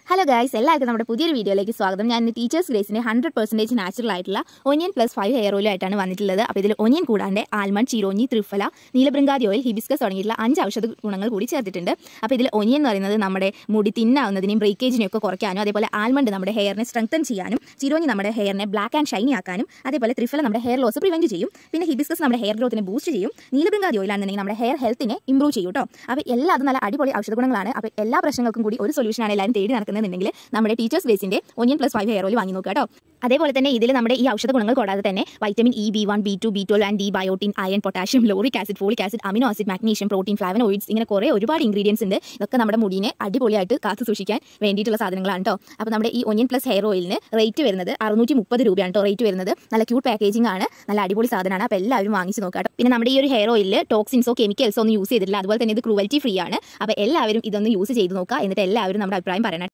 hello guys എല്ലാവർക്കും നമ്മുടെ പുതിയൊരു വീഡിയോയിലേക്ക് സ്വാഗതം ഞാൻ ഇന്ന് ടീച്ചേഴ്സ് ഗ്രേസിന്റെ ഹൺഡ്രഡ് പെർസെൻറ്റേജ് നാച്ചുറൽ ആയിട്ടുള്ള onion plus five hair oil ആയിട്ടാണ് വന്നിട്ടുള്ളത് അപ്പോൾ ഇതിൽ ഒനിയൻ കൂടാണ്ട് almond chironji triphala neelibringadi oil hibiscus തുടങ്ങിയിട്ടുള്ള അഞ്ച് ഔഷധ ഗുണങ്ങൾ കൂടി ചേർത്തിട്ടുണ്ട് അപ്പോൾ ഇതിൽ ഒനിയൻ എന്ന് പറയുന്നത് നമ്മുടെ മുടി തിന്നാവുന്നതിനെയും ബ്രേക്കേജിനെയും ഒക്കെ കുറയ്ക്കാനും അതേപോലെ ആൽമണ്ട് നമ്മുടെ ഹെയറിനെ സ്ട്രെങ്തൻ ചെയ്യാനും ചിരോഞ്ഞി നമ്മുടെ ഹെയറിനെ ബ്ലാക്ക് ആൻഡ് ഷൈനി ആക്കാനും അതേപോലെ ത്രിഫല നമ്മുടെ ഹെയർ ലോസ് പ്രിവെന്റ് ചെയ്യും പിന്നെ ഹിബിസ്കസ് നമ്മുടെ ഹെയർ ഗ്രോത്തിനെ ബൂസ്റ്റ് ചെയ്യും നീലബൃങ്കാതി ഓയിലാണെന്നുണ്ടെങ്കിൽ നമ്മുടെ ഹെയർ ഹെൽത്തിനെ ഇംപ്രൂവ് ചെയ്യും കേട്ടോ അപ്പോൾ എല്ലാ അത് നല്ല അടിപൊളി ഔഷധ ഗുണങ്ങളാണ് അപ്പോൾ എല്ലാ പ്രശ്നങ്ങൾക്കും കൂടി ഒരു സൊല്യൂഷനാണ് എല്ലാവരും തേടി നടക്കുന്നതെന്നുണ്ടെങ്കിൽ നമ്മുടെ ടീച്ചേഴ്സ് ബേസിന്റെ onion plus five hair oil വാങ്ങി നോക്കുക കേട്ടോ അതേപോലെ തന്നെ ഇതിൽ നമ്മുടെ ഈ ഔഷധ ഗുണങ്ങൾ കൂടാതെ തന്നെ vitamin E B one B two B twelve and D biotin iron potassium lauric acid folic acid amino acid magnesium protein flavonoids ഇങ്ങനെ കുറേ ഒരുപാട് ഇൻഗ്രീഡിയൻസ് ഉണ്ട് ഇതൊക്കെ നമ്മുടെ മുടിനെ അടിപൊളിയായിട്ട് കാത്തു സൂക്ഷിക്കാൻ വേണ്ടിയിട്ടുള്ള സാധനങ്ങളാണ് കേട്ടോ അപ്പോൾ നമ്മുടെ ഈ ഒനിയൻ പ്ലസ് ഹെയർ ഓയിലിന് റേറ്റ് വരുന്നത് അറുന്നൂറ്റി മുപ്പത് രൂപയാണ് കേട്ടോ റേറ്റ് വരുന്നത് നല്ല ക്യൂട്ട് പാക്കേജിംഗ് ആണ് നല്ല അടിപൊളി സാധനമാണ് അപ്പോൾ എല്ലാവരും വാങ്ങിച്ച് നോക്കാം കേട്ടോ പിന്നെ നമ്മുടെ ഈ ഒരു ഹെയർ ഓയിലിൽ ടോക്സിൻസോ കെമിക്കൽസോ ഒന്നും യൂസ് ചെയ്തിട്ടില്ല അതുപോലെ തന്നെ ഇത് ക്രൂവൽറ്റി ഫ്രീ ആണ് അപ്പോൾ എല്ലാവരും ഇതൊന്ന് യൂസ് ചെയ്ത് നോക്കുക എന്നിട്ട് എല്ലാവരും നമ്മുടെ അഭിപ്രായം പറയണം